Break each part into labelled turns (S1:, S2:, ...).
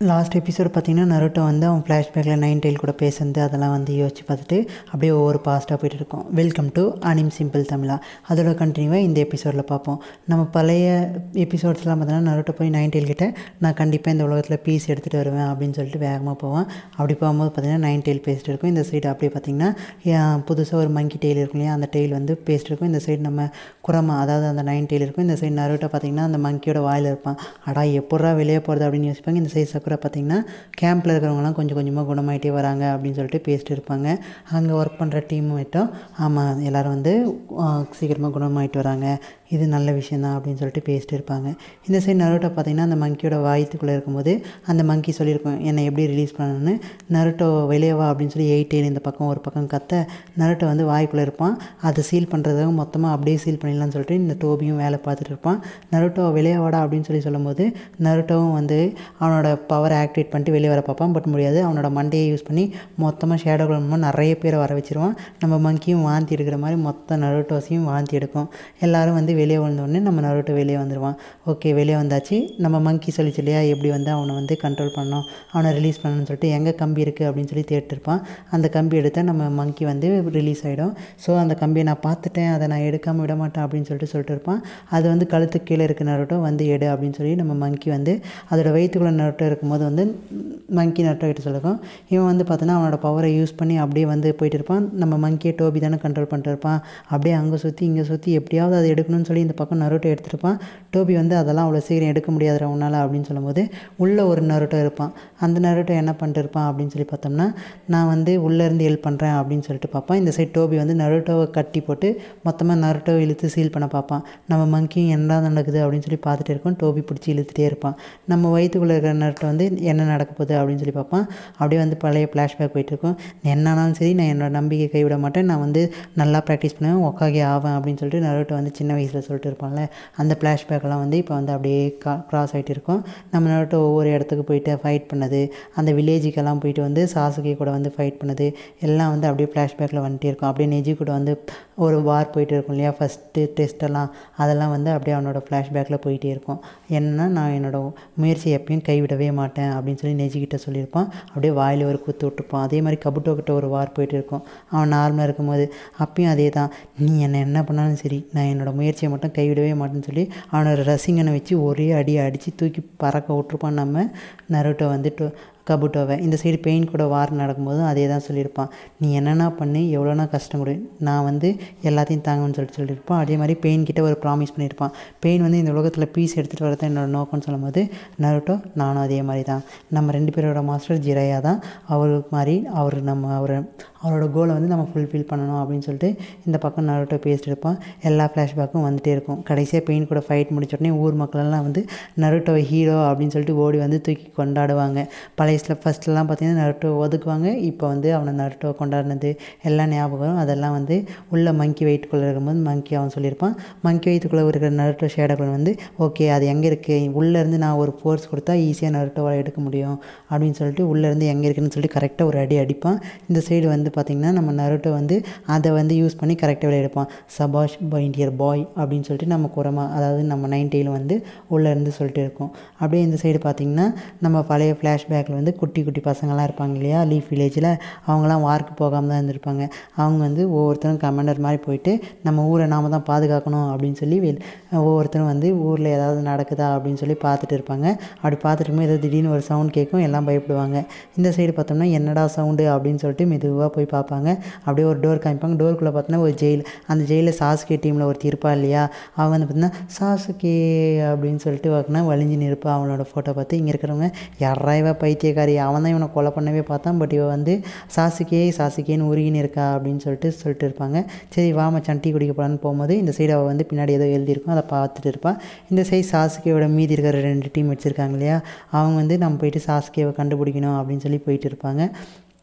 S1: last episode பார்த்தீங்கன்னா Naruto வந்து அவன் ஃப்ளாஷ்பேக்கில் நைன் டெயில் கூட பேசுனது அதெல்லாம் வந்து யோசிச்சு பார்த்துட்டு அப்படியே ஒவ்வொரு பாஸ்ட்டாக போயிட்டு இருக்கோம் வெல்கம் டு அனிம் சிம்பிள் தமிழா அதோட கண்டினியூவாக இந்த எபிசோடில் பார்ப்போம் நம்ம பழைய எபிசோட்ஸ்லாம் பார்த்தீங்கன்னா நருட்டோ போய் நைன் டெயில் கிட்ட நான் கண்டிப்பாக இந்த உலகத்தில் பீஸ் எடுத்துகிட்டு வருவேன் அப்படின்னு சொல்லிட்டு வேகமாக போவான் அப்படி போகும்போது பார்த்தீங்கன்னா நைன் டெயில் பேசிட்டு இருக்கும் இந்த சைடு அப்படியே பார்த்தீங்கன்னா புதுசாக ஒரு மங்கி டெயில் இருக்கும் இல்லையா அந்த டெயில் வந்து பேசிட்டு இருக்கும் இந்த சைடு நம்ம குரமா அதாவது அந்த நைன் டெயில் இருக்கும் இந்த சைடு நருட்டோ பார்த்தீங்கன்னா அந்த மங்கியோட வாயில் இருப்பான் அடா எப்பட்றா வெளியே போகிறது அப்படின்னு யோசிப்பாங்க இந்த சைடு சக்குரா பார்த்தீங்கன்னா கேம்பில் இருக்கிறவங்கலாம் கொஞ்சம் கொஞ்சமாக குணமாயிட்டே வராங்க அப்படின்னு சொல்லிட்டு பேசிட்டு இருப்பாங்க அங்கே ஒர்க் பண்ணுற டீம் மட்டும் ஆமாம் எல்லோரும் வந்து சீக்கிரமாக குணமாயிட்டு வராங்க இது நல்ல விஷயந்தான் அப்படின்னு சொல்லிட்டு பேசிட்டு இருப்பாங்க இந்த சைடு நருட்டோ பார்த்தீங்கன்னா அந்த மங்கியோட வாயத்துக்குள்ளே இருக்கும்போது அந்த மங்கி சொல்லியிருக்கும் என்னை எப்படி ரிலீஸ் பண்ணணும்னு நருட்டோ வெளியே வா அப்படின்னு சொல்லி எயிட் டெயின் இந்த பக்கம் ஒரு பக்கம் கத்த நருட்டோ வந்து வாய்க்குள்ளே இருப்பான் அதை சீல் பண்ணுறதுக்காக மொத்தமாக அப்படியே சீல் பண்ணிடலாம்னு சொல்லிட்டு இந்த டோபியும் வேலை பார்த்துட்டு இருப்பான் நருட்டோ வெளியே வாடா அப்படின்னு சொல்லி சொல்லும்போது நருட்டோவும் வந்து அவனோட பவரை ஆக்டிவேட் பண்ணிட்டு வெளியே வர பார்ப்பான் பட் முடியாது அவனோட மண்டையை யூஸ் பண்ணி மொத்தமாக ஷேடோ மூலமாக நிறைய பேரை வர வச்சிருவான் நம்ம மங்கியும் வாந்தி எடுக்கிற மாதிரி மொத்த நருட்டோஸையும் வாந்தி எடுக்கும் எல்லோரும் வந்து வெளியே வந்தோடனே நம்ம நருட்டோ வெளியே வந்துடுவான் ஓகே வெளியே வந்தாச்சு நம்ம மங்கி சொல்லிச்சு இல்லையா எப்படி வந்து அவனை வந்து கண்ட்ரோல் பண்ணணும் அவனை ரிலீஸ் பண்ணணும்னு சொல்லிட்டு எங்கே கம்பி இருக்குது அப்படின்னு சொல்லி தேடிருப்பான் அந்த கம்பி எடுத்தால் நம்ம மங்கி வந்து ரிலீஸ் ஆகிடும் ஸோ அந்த கம்பியை நான் பார்த்துட்டேன் அதை நான் எடுக்காமல் விட மாட்டேன் அப்படின்னு சொல்லிட்டு சொல்லிட்டு இருப்பான் அது வந்து கழுத்துக்கு கீழே இருக்க நருட்டோ வந்து எடு அப்படின்னு சொல்லி நம்ம மங்கி வந்து அதோட வயிற்றுக்குள்ள நருட்டோ இருக்கும்போது வந்து மங்கி நருட்டோ கிட்ட சொல்லிருக்கோம் இவன் வந்து பார்த்தோன்னா அவனோட பவரை யூஸ் பண்ணி அப்படியே வந்து போயிட்டு இருப்பான் நம்ம மங்கியை டோபி தானே கண்ட்ரோல் பண்ணிட்டு இருப்பான் அப்படியே அங்கே சுற்றி இங்கே சுற்றி எப்படியாவது அதை எடுக்கணும்னு சொல்லி இந்த பக்கம் நருட்டோ எடுத்துருப்பான் டோபி வந்து அதெல்லாம் அவ்வளோ சீக்கிரம் எடுக்க முடியாதுடா உன்னால் அப்படின்னு சொல்லும்போது உள்ளே ஒரு நருட்டோ இருப்பான் அந்த நருட்டோ என்ன பண்ணிட்டு இருப்பான் அப்படின்னு சொல்லி பார்த்தோம்னா நான் வந்து உள்ளேருந்து ஹெல்ப் பண்ணுறேன் அப்படின்னு சொல்லிட்டு பார்ப்பான் இந்த சைட் டோபி வந்து நருட்டோவை கட்டி போட்டு மொத்தமாக நருட்டோ இழுத்து சீல் பண்ண பார்ப்பான் நம்ம மங்கியும் என்ன நடக்குது அப்படின்னு சொல்லி பார்த்துட்டு இருக்கோம் டோபி பிடிச்சி இழுத்துட்டே இருப்பான் நம்ம வயிற்றுக்குள்ளே இருக்கிற நருட்டோ வந்து என்ன நடக்க போகுது அப்படின்னு சொல்லி பார்ப்பான் அப்படியே வந்து பழைய ஃப்ளாஷ்பேக் போயிட்டுருக்கோம் என்னானாலும் சரி நான் என்னோட நம்பிக்கை கைவிட மாட்டேன் நான் வந்து நல்லா ப்ராக்டிஸ் பண்ணுவேன் ஒக்காகி ஆவேன் அப்படின்னு சொல்லிட்டு நருட்டோ வந்து சின்ன வயசில் சொல்லிட்டு இருப்பான்ல அந்த ஃப்ளாஷ்பேக்கெல்லாம் வந்து இப்போ வந்து அப்படியே கா க்ராஸ் ஆகிட்டு இருக்கும் நம்ம நருட்டோ ஒவ்வொரு இடத்துக்கு போயிட்டு ஃபைட் பண்ணது அந்த வில்லேஜுக்கெல்லாம் போயிட்டு வந்து சாசுகே கூட வந்து ஃபைட் பண்ணது எல்லாம் வந்து அப்படியே ஃப்ளாஷ்பேக்கில் வந்துட்டே இருக்கும் அப்படியே நெஜி கூட வந்து ஒரு வார் போயிட்டு இருக்கும் இல்லையா ஃபஸ்ட்டு டெஸ்ட்டெல்லாம் அதெல்லாம் வந்து அப்படியே அவனோட ஃப்ளாஷ்பேக்கில் போயிட்டே இருக்கும் என்னன்னா நான் என்னோடய முயற்சி எப்பயும் கைவிடவே மாட்டேன் அப்படின்னு சொல்லி நெஜிக்கிட்ட சொல்லியிருப்பான் அப்படியே வாயில் ஒரு குத்து விட்டுருப்பான் அதே மாதிரி கபுட்டோ கிட்ட ஒரு வார் போயிட்டு இருக்கும் அவன் நார்மலாக இருக்கும்போது அப்பயும் அதே தான் நீ என்னை என்ன பண்ணாலும் சரி நான் என்னோடய முயற்சியை மட்டும் கைவிடவே மாட்டேன்னு சொல்லி அவனோட ரசிங்கனை வச்சு ஒரே அடி அடித்து தூக்கி பறக்க விட்ருப்பான் நம்ம நருட்டோ வந்துட்டு கபுட்டோவை இந்த சைடு பெயின் கூட வார் நடக்கும்போதும் அதே தான் சொல்லியிருப்பான் நீ என்னென்ன பண்ணி எவ்வளோனா கஷ்டம் கொடு நான் வந்து எல்லாத்தையும் தாங்கன்னு சொல்லிட்டு சொல்லியிருப்பான் அதே மாதிரி பெயின் கிட்ட ஒரு ப்ராமிஸ் பண்ணியிருப்பான் பெயின் வந்து இந்த உலகத்தில் பீஸ் எடுத்துகிட்டு வரதான் என்னோட நோக்கம்னு சொல்லும்போது நருட்டோ நானும் அதே மாதிரி தான் நம்ம ரெண்டு பேரோட மாஸ்டர் ஜிரையா தான் அவருக்கு மாதிரி அவர் நம்ம அவரை அவரோட கோலை வந்து நம்ம ஃபுல்ஃபில் பண்ணணும் அப்படின்னு சொல்லிட்டு இந்த பக்கம் நருட்டோ பேசிட்டு இருப்பான் எல்லா ஃப்ளாஷ்பேக்கும் வந்துகிட்டே இருக்கும் கடைசியாக பெயின் கூட ஃபைட் முடிச்ச உடனே ஊர் மக்களெல்லாம் வந்து நருட்டோ ஹீரோ அப்படின்னு சொல்லிட்டு ஓடி வந்து தூக்கி கொண்டாடுவாங்க பழையசில் ஃபஸ்ட்லாம் பார்த்தீங்கன்னா நருட்டோ ஒதுக்குவாங்க இப்போ வந்து அவனை நருட்டோ கொண்டாடினது எல்லாம் ஞாபகம் அதெல்லாம் வந்து உள்ள மங்கி வெயிட்டுக்குள்ளே இருக்கும்போது மங்கி அவன் சொல்லியிருப்பான் மங்கி வெயிட்டுக்குள்ளே இருக்கிற நருட்டோ ஷேடோக்கள் வந்து ஓகே அது எங்கே இருக்குது உள்ளேருந்து நான் ஒரு ஃபோர்ஸ் கொடுத்தா ஈஸியாக நருட்டோவால் எடுக்க முடியும் அப்படின்னு சொல்லிட்டு உள்ளேருந்து எங்கே இருக்குன்னு சொல்லிட்டு கரெக்டாக ஒரு அடி அடிப்பான் இந்த சைடு வந்து பார்த்திங்கன்னா நம்ம நருட்டோ வந்து அதை வந்து யூஸ் பண்ணி கரெக்டாக விளையாடுப்பான் சபாஷ் பைண்டியர் பாய் அப்படின்னு சொல்லிட்டு நம்ம குரமா அதாவது நம்ம நைன்டியில் வந்து உள்ளேருந்து சொல்லிட்டு இருக்கோம் அப்படியே இந்த சைடு பார்த்திங்கன்னா நம்ம பழைய ஃப்ளாஷ்பேக்கில் வந்து குட்டி குட்டி பசங்கள்லாம் இருப்பாங்க இல்லையா லீஃப் வில்லேஜில் அவங்களாம் வார்க்கு போகாமல் தான் இருந்திருப்பாங்க அவங்க வந்து ஒவ்வொருத்தரும் கமாண்டர் மாதிரி போயிட்டு நம்ம ஊரை நாம தான் பாதுகாக்கணும் அப்படின்னு சொல்லி ஒவ்வொருத்தரும் வந்து ஊரில் ஏதாவது நடக்குதா அப்படின்னு சொல்லி பார்த்துட்டு இருப்பாங்க அப்படி பார்த்துட்டு இருக்கும்போது ஏதோ திடீர்னு ஒரு சவுண்ட் கேட்கும் எல்லாம் பயப்படுவாங்க இந்த சைடு பார்த்தோம்னா என்னடா சவுண்டு அப்படின்னு சொல்லிட்டு மெதுவாக போய் பார்ப்பாங்க அப்படியே ஒரு டோர் காமிப்பாங்க டோருக்குள்ளே பார்த்தோன்னா ஒரு ஜெயில் அந்த ஜெயிலில் சாசுகே டீமில் ஒருத்தி இருப்பா இல்லையா அவன் வந்து பார்த்தீங்கன்னா சாசுகே அப்படின்னு சொல்லிட்டு பார்க்கனா வலிஞ்சு நிற்பா அவனோட ஃபோட்டோ பார்த்து இங்கே இருக்கிறவங்க யாரா இவ பைத்தியக்காரி அவன் தான் இவனை கொலை பண்ணவே பார்த்தான் பட் இவன் வந்து சாசுக்கே சாசுக்கேன்னு உருகின்னு இருக்கா அப்படின்னு சொல்லிட்டு சொல்லிட்டு இருப்பாங்க சரி வா மச்சான் டீ குடிக்க போகலான்னு போகும்போது இந்த சைடு அவள் வந்து பின்னாடி ஏதோ எழுதியிருக்கும் அதை பார்த்துட்டு இருப்பாள் இந்த சைடு சாசுகேவோட மீதி இருக்கிற ரெண்டு டீம் வச்சுருக்காங்க இல்லையா அவங்க வந்து நம்ம போயிட்டு சாசுகேவை கண்டுபிடிக்கணும் அப்படின்னு சொல்லி போயிட்டு இருப்பாங்க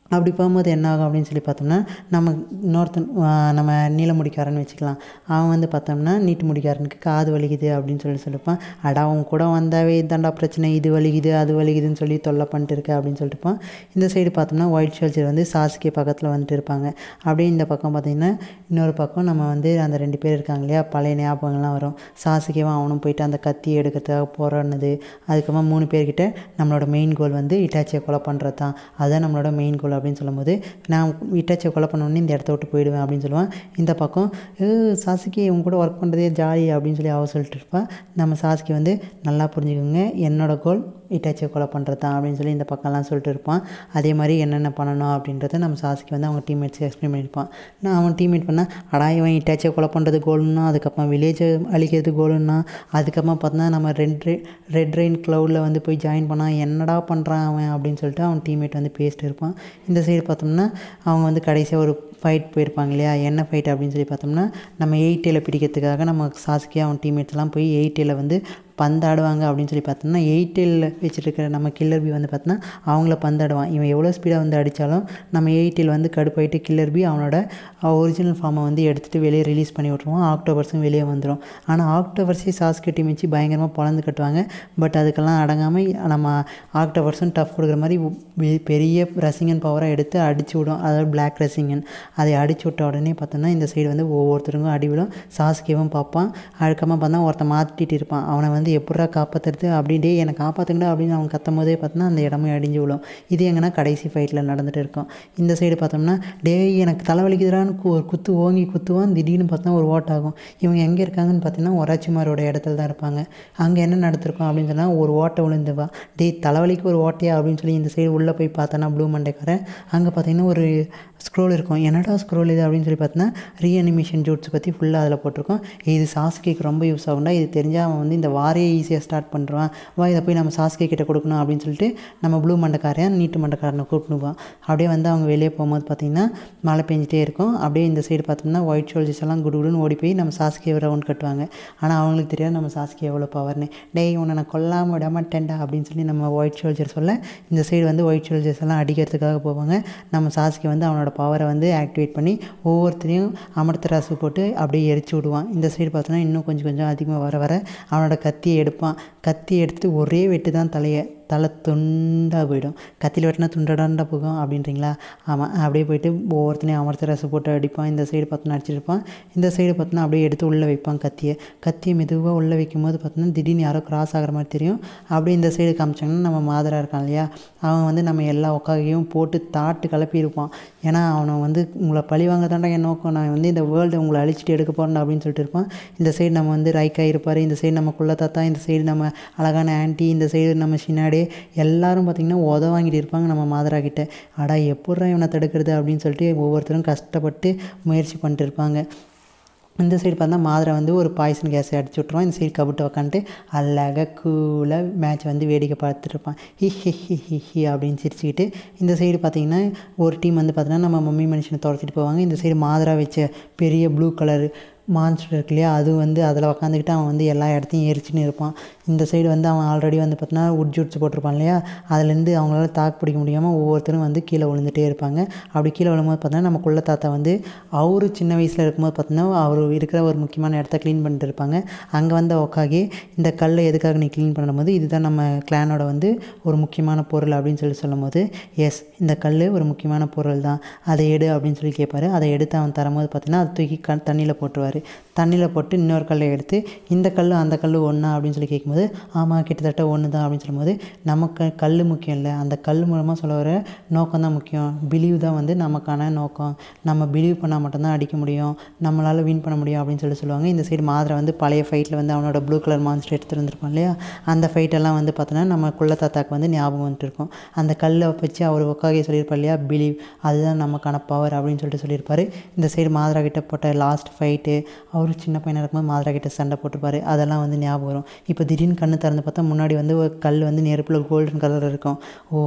S1: அப்படி போகும்போது என்ன ஆகும் அப்படின்னு சொல்லி பார்த்தோம்னா நம்ம இன்னொருத்தன் நம்ம நீல முடிக்காரன்னு வச்சுக்கலாம் அவன் வந்து பார்த்தோம்னா நீட்டு முடிக்காரனுக்கு காது வலிக்குது அப்படின்னு சொல்லி சொல்லிப்பான் அட அவன் கூட வந்தாவே இதாண்டா பிரச்சனை இது வலிக்குது அது வலிக்குதுன்னு சொல்லி தொல்லை பண்ணிட்டு இருக்க அப்படின்னு சொல்லிட்டுப்பான் இந்த சைடு பார்த்தோம்னா ஒயிட் ஷோல்ஜர் வந்து சாஸ்கே பக்கத்தில் வந்துட்டு இருப்பாங்க அப்படியே இந்த பக்கம் பார்த்திங்கன்னா இன்னொரு பக்கம் நம்ம வந்து அந்த ரெண்டு பேர் இருக்காங்க இல்லையா பழைய ஞாபகங்கள்லாம் வரும் சாசுகேவும் அவனும் போயிட்டு அந்த கத்தி எடுக்கிறதுக்காக போராடினது அதுக்கப்புறமா மூணு பேர்கிட்ட நம்மளோட மெயின் கோல் வந்து இட்டாச்சியை கொலை பண்ணுறது தான் அதுதான் நம்மளோட மெயின் கோல் அப்படின்னு சொல்லும்போது நான் இட்டாச்சியை கொலை பண்ணோடனே இந்த இடத்த விட்டு போயிடுவேன் அப்படின்னு சொல்லுவான் இந்த பக்கம் சாசுகி இவங்க கூட ஒர்க் பண்ணுறதே ஜாலி அப்படின்னு சொல்லி அவ சொல்லிட்டு இருப்பா நம்ம சாசுகி வந்து நல்லா புரிஞ்சுக்கோங்க என்னோட கோல் இட்டாச்சியை கொலை பண்ணுறது தான் அப்படின்னு சொல்லி இந்த பக்கம்லாம் சொல்லிட்டு இருப்பான் அதே மாதிரி என்னென்ன பண்ணணும் அப்படின்றத நம்ம சாசுக்கு வந்து அவங்க டீம்மேட்ஸ்க்கு எக்ஸ்பிளைன் பண்ணியிருப்பான் நான் அவன் டீம்மேட் பண்ணால் அடா இவன் இட்டாச்சியை கொலை பண்ணுறது கோல்னா அதுக்கப்புறம் வில்லேஜை அழிக்கிறது கோலுன்னா அதுக்கப்புறமா பார்த்தோன்னா நம்ம ரெட் ரெ ரெட் ரெயின் க்ளவுடில் வந்து போய் ஜாயின் பண்ணால் என்னடா பண்ணுறான் அவன் அப்படின்னு சொல்லிட்டு அவன் டீம்மேட் வந்து பேசிட்டு இருப்பான் இந்த சைடு பார்த்தோம்னா அவங்க வந்து கடைசியாக ஒரு ஃபைட் போயிருப்பாங்க இல்லையா என்ன ஃபைட் அப்படின்னு சொல்லி பார்த்தோம்னா நம்ம எயிட்டில் பிடிக்கிறதுக்காக நம்ம சாசுக்கே அவன் டீம்மேட்ஸ்லாம் போய் எயிட்டில் வந்து பந்தாடுவாங்க அப்படின்னு சொல்லி பார்த்தோம்னா எயிட்டில் வச்சுருக்கிற நம்ம கில்லர் பி வந்து பார்த்தோன்னா அவங்கள பந்தாடுவான் இவன் எவ்வளோ ஸ்பீடாக வந்து அடித்தாலும் நம்ம எயிட்டில் வந்து கடுப்பாயிட்டு கில்லர் பி அவனோட ஒரிஜினல் ஃபார்மை வந்து எடுத்துகிட்டு வெளியே ரிலீஸ் பண்ணி விட்ருவான் ஆக்டோபர்ஸும் வெளியே வந்துடும் ஆனால் ஆக்டோபர்ஸே சாஸ்கே டீம் வச்சு பயங்கரமாக பொழந்து கட்டுவாங்க பட் அதுக்கெல்லாம் அடங்காமல் நம்ம ஆக்டோபர்ஸும் டஃப் கொடுக்குற மாதிரி பெரிய ரசிங்கன் பவராக எடுத்து அடிச்சு விடும் அதாவது பிளாக் ரசிங்கன் அதை அடிச்சு விட்ட உடனே பார்த்தோன்னா இந்த சைடு வந்து ஒவ்வொருத்தருக்கும் அடி விடும் சாஸ்கேவும் பார்ப்பான் அதுக்கப்புறமா பார்த்தா ஒருத்தன் மாற்றிட்டு இருப்பான் அவனை வந்து வந்து எப்படா காப்பாற்றுறது அப்படின்ட்டு என்னை காப்பாற்றுங்கடா அப்படின்னு அவன் கத்தும் போதே பார்த்தோன்னா அந்த இடமே அடிஞ்சு விழும் இது எங்கன்னா கடைசி ஃபைட்டில் நடந்துகிட்டு இருக்கும் இந்த சைடு பார்த்தோம்னா டேய் எனக்கு தலைவலிக்குதுடான்னு ஒரு குத்து ஓங்கி குத்துவான் திடீர்னு பார்த்தா ஒரு ஓட்டாகும் இவங்க எங்கே இருக்காங்கன்னு பார்த்தீங்கன்னா ஒராச்சிமாரோட இடத்துல தான் இருப்பாங்க அங்கே என்ன நடந்திருக்கும் அப்படின்னு சொன்னால் ஒரு ஓட்டை விழுந்துவா டேய் தலைவலிக்கு ஒரு ஓட்டையா அப்படின்னு சொல்லி இந்த சைடு உள்ளே போய் பார்த்தோன்னா ப்ளூ மண்டேக்காரன் அங்கே பார்த்தீங்கன்னா ஒரு ஸ்க்ரோல் இருக்கும் என்னடா ஸ்க்ரோல் இது அப்படின்னு சொல்லி பார்த்தோன்னா ரீஅனிமேஷன் ஜூட்ஸ் பற்றி ஃபுல்லாக அதில் போட்டிருக்கோம் இது சாஸ்கேக்கு ரொம்ப யூஸ் ஆகும்டா இது தெரிஞ்சால் அவன் வந்து இந்த வாரே ஈஸியாக ஸ்டார்ட் பண்ணுறான் வா இதை போய் நம்ம சாஸ்கே கிட்ட கொடுக்கணும் அப்படின்னு சொல்லிட்டு நம்ம ப்ளூ மண்டக்காரன் நீட்டு மண்டக்காரனை கூப்பிட்டுவான் அப்படியே வந்து அவங்க வெளியே போகும்போது பார்த்திங்கன்னா மழை பெஞ்சிட்டே இருக்கும் அப்படியே இந்த சைடு பார்த்தோம்னா ஒயிட் ஷோல்ஜர்ஸ் எல்லாம் குடுகுடுன்னு ஓடி போய் நம்ம சாஸ்கே ரவுண்ட் கட்டுவாங்க ஆனால் அவங்களுக்கு தெரியாது நம்ம சாஸ்கே எவ்வளோ பவர்னு டேய் உன்னை நான் கொல்லாமல் விட மாட்டேன்டா அப்படின்னு சொல்லி நம்ம ஒயிட் ஷோல்ஜர் சொல்ல இந்த சைடு வந்து ஒயிட் ஷோல்ஜர்ஸ் எல்லாம் அடிக்கிறதுக்காக போவாங்க நம்ம சாஸ்கே வந்து அவனோட பவரை வந்து ஆக்டிவேட் பண்ணி ஒவ்வொருத்தரையும் அமர்த்தராசு போட்டு அப்படியே எரிச்சு விடுவான் இந்த சைடு பார்த்தோன்னா இன்னும் கொஞ்சம் கொஞ்சம் அதிகமாக வர வர அவனோட கத்தியை எடுப்பான் கத்தி எடுத்துட்டு ஒரே வெட்டு தான் தலையை தலை துண்டாக போயிடும் கத்தியில் வெட்டினா துண்டடாண்டா போகும் அப்படின்றீங்களா ஆமாம் அப்படியே போயிட்டு ஒவ்வொருத்தனையும் அமர்த்த ரசம் போட்டு அடிப்பான் இந்த சைடு பார்த்தோன்னா அடிச்சிருப்பான் இந்த சைடு பார்த்தோன்னா அப்படியே எடுத்து உள்ளே வைப்பான் கத்தியை கத்தியை மெதுவாக உள்ளே வைக்கும் போது பார்த்தோன்னா திடீர்னு யாரோ கிராஸ் ஆகிற மாதிரி தெரியும் அப்படியே இந்த சைடு காமிச்சாங்கன்னா நம்ம மாதரா இருக்கான் இல்லையா அவன் வந்து நம்ம எல்லா உக்காகையும் போட்டு தாட்டு கிளப்பியிருப்பான் ஏன்னா அவனை வந்து உங்களை பழி வாங்க தாண்டா என் நோக்கம் நான் வந்து இந்த வேர்ல்டு உங்களை அழிச்சிட்டு எடுக்க போகிறேன் அப்படின்னு சொல்லிட்டு இருப்பான் இந்த சைடு நம்ம வந்து ரைக்கா இருப்பார் இந்த சைடு நம்ம குள்ள தாத்தா இந்த சைடு நம்ம அழகான ஆன்ட்டி இந்த சைடு நம்ம ஷினாடே எல்லாரும் பார்த்திங்கன்னா உத வாங்கிட்டு இருப்பாங்க நம்ம மாதரா கிட்ட அடா எப்பட்றா இவனை தடுக்கிறது அப்படின்னு சொல்லிட்டு ஒவ்வொருத்தரும் கஷ்டப்பட்டு முயற்சி பண்ணிட்டு இருப்பாங்க இந்த சைடு பார்த்தா மாதுரை வந்து ஒரு பாய்சன் கேஸை அடிச்சு விட்ருவான் இந்த சைடு கவிட்டு உக்காந்துட்டு அழகாக கூலாக மேட்ச் வந்து வேடிக்கை பார்த்துட்ருப்பான் ஹி ஹி ஹி ஹி ஹி அப்படின்னு சிரிச்சுக்கிட்டு இந்த சைடு பார்த்தீங்கன்னா ஒரு டீம் வந்து பார்த்தீங்கன்னா நம்ம மம்மி மனுஷனை துரத்திட்டு போவாங்க இந்த சைடு மாதுரா வச்ச பெரிய ப்ளூ கலர் மான்ஸ்டர் இருக்கு இல்லையா அது வந்து அதில் உக்காந்துக்கிட்டு அவன் வந்து எல்லா இடத்தையும் எரிச்சுன்னு இருப்பான் இந்த சைடு வந்து அவன் ஆல்ரெடி வந்து பார்த்தீங்கன்னா உட் ஜூட்ஸ் போட்டிருப்பான் இல்லையா அதுலேருந்து அவங்களால தாக்கு பிடிக்க முடியாமல் ஒவ்வொருத்தரும் வந்து கீழே விழுந்துட்டே இருப்பாங்க அப்படி கீழே விழும்போது பார்த்தோன்னா நம்ம குள்ள தாத்தா வந்து அவரு சின்ன வயசில் இருக்கும்போது பார்த்தோன்னா அவர் இருக்கிற ஒரு முக்கியமான இடத்த க்ளீன் பண்ணிட்டு இருப்பாங்க அங்கே வந்து உக்காகி இந்த கல்லை எதுக்காக நீ க்ளீன் பண்ணும்போது இதுதான் நம்ம கிளானோட வந்து ஒரு முக்கியமான பொருள் அப்படின்னு சொல்லி சொல்லும்போது எஸ் இந்த கல் ஒரு முக்கியமான பொருள் தான் அதை எடு அப்படின்னு சொல்லி கேட்பாரு அதை எடுத்து அவன் தரும்போது பார்த்தீங்கன்னா அதை தூக்கி க தண்ணியில் போட்டுருவார் தண்ணியில் போட்டு இன்னொரு கல்லை எடுத்து இந்த கல் அந்த கல் ஒன்றா அப்படின்னு சொல்லி கேட்கும்போது ஆமாம் கிட்டத்தட்ட ஒன்று தான் அப்படின்னு சொல்லும்போது நமக்கு கல் முக்கியம் இல்லை அந்த கல் மூலமாக சொல்ல வர நோக்கம் தான் முக்கியம் பிலீவ் தான் வந்து நமக்கான நோக்கம் நம்ம பிலீவ் பண்ணால் மட்டும்தான் அடிக்க முடியும் நம்மளால் வின் பண்ண முடியும் அப்படின்னு சொல்லி சொல்லுவாங்க இந்த சைடு மாதிரி வந்து பழைய ஃபைட்டில் வந்து அவனோட ப்ளூ கலர் மான்ஸ்டர் எடுத்துகிட்டு வந்திருப்பான் இல்லையா அந்த ஃபைட்டெல்லாம் வந்து பார்த்தோன்னா நம்ம குள்ள தாத்தாக்கு வந்து ஞாபகம் வந்துட்டு இருக்கும் அந்த கல்லை வச்சு அவர் உட்காகே சொல்லியிருப்பார் இல்லையா பிலீவ் அதுதான் நமக்கான பவர் அப்படின்னு சொல்லிட்டு சொல்லியிருப்பாரு இந்த சைடு மாதிரா கிட்ட போட்ட லாஸ்ட் ஃபைட்டு அவர் சின்ன பையனாக இருக்கும்போது மாதிரா கிட்ட சண்டை போட்டிருப்பாரு அதெல்லாம் வந்து ஞாபகம் வரும் இப்போ திடீர்னு கண்ணு திறந்து பார்த்தா முன்னாடி வந்து ஒரு கல் வந்து நெருப்பில் கோல்டன் கலர் இருக்கும் ஓ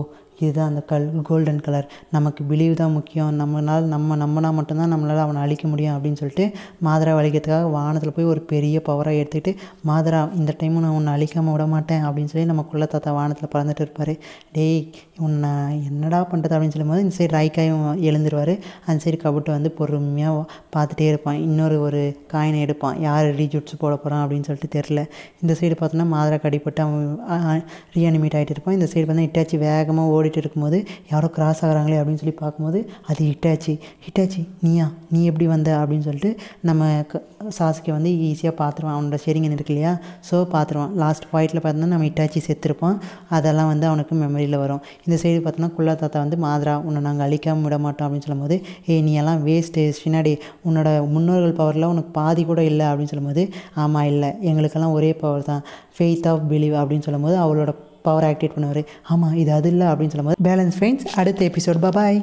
S1: இதுதான் அந்த கல் கோல்டன் கலர் நமக்கு பிலீவ் தான் முக்கியம் நம்மளால் நம்ம நம்பினா மட்டும்தான் நம்மளால் அவனை அழிக்க முடியும் அப்படின்னு சொல்லிட்டு மாதரா அழிக்கிறதுக்காக வானத்தில் போய் ஒரு பெரிய பவராக எடுத்துக்கிட்டு மாதரா இந்த டைம் நான் உன்னை அழிக்காமல் விட மாட்டேன் அப்படின்னு சொல்லி நம்ம குள்ள தாத்தா வானத்தில் பறந்துட்டு இருப்பார் டேய் உன்னை என்னடா பண்ணுறது அப்படின்னு சொல்லும்போது இந்த சைடு ராய்க்காயும் எழுந்துருவார் அந்த சைடு கபுட்டை வந்து பொறுமையாக பார்த்துட்டே இருப்பான் இன்னொரு ஒரு காயினை எடுப்பான் யார் ரீஜுட்ஸ் போட போகிறான் அப்படின்னு சொல்லிட்டு தெரில இந்த சைடு பார்த்தோன்னா மாதரா கடிப்பட்டு அவன் ரீஅனிமேட் ஆகிட்டு இருப்பான் இந்த சைடு பார்த்தா ஹிட்டாச்சி வேகமாக ஓடிட்டு இருக்கும்போது யாரோ கிராஸ் ஆகுறாங்களே அப்படின்னு சொல்லி பார்க்கும்போது அது ஹிட்டாச்சி ஹிட்டாச்சி நீயா நீ எப்படி வந்த அப்படின்னு சொல்லிட்டு நம்ம க- சாசுகே வந்து ஈஸியாக பார்த்துருவான் அவனோட ஷேரிங்கன் இருக்கு இல்லையா ஸோ பார்த்துருவான் லாஸ்ட் ஃபைட்டில் பார்த்தோன்னா நம்ம ஹிட்டாச்சி செத்துருப்பான் அதெல்லாம் வந்து அவனுக்கு மெமரியில் வரும் இந்த சைடு பார்த்தோன்னா குள்ளா தாத்தா வந்து மாதரா உன்னை நாங்கள் அழிக்காம விட மாட்டோம் அப்படின்னு சொல்லும்போது ஏய் நீ எல்லாம் வேஸ்ட்டு சின்னாடி உன்னோட முன்னோர்கள் பவரில் உனக்கு பாதி கூட இல்லை அப்படின்னு சொல்லும்போது ஆமாம் இல்லை எங்களுக்கெல்லாம் ஒரே பவர் தான் ஃபெய்த் ஆஃப் பிலீவ் அப்படின்னு சொல்லும்போது அவளோட பவர் ஆக்டிவேட் பண்ணுவார் ஆமாம் இது அது இல்லை அப்படின்னு சொல்லும்போது பேலன்ஸ் ஃப்ரெண்ட்ஸ் அடுத்த எபிசோட் பாய்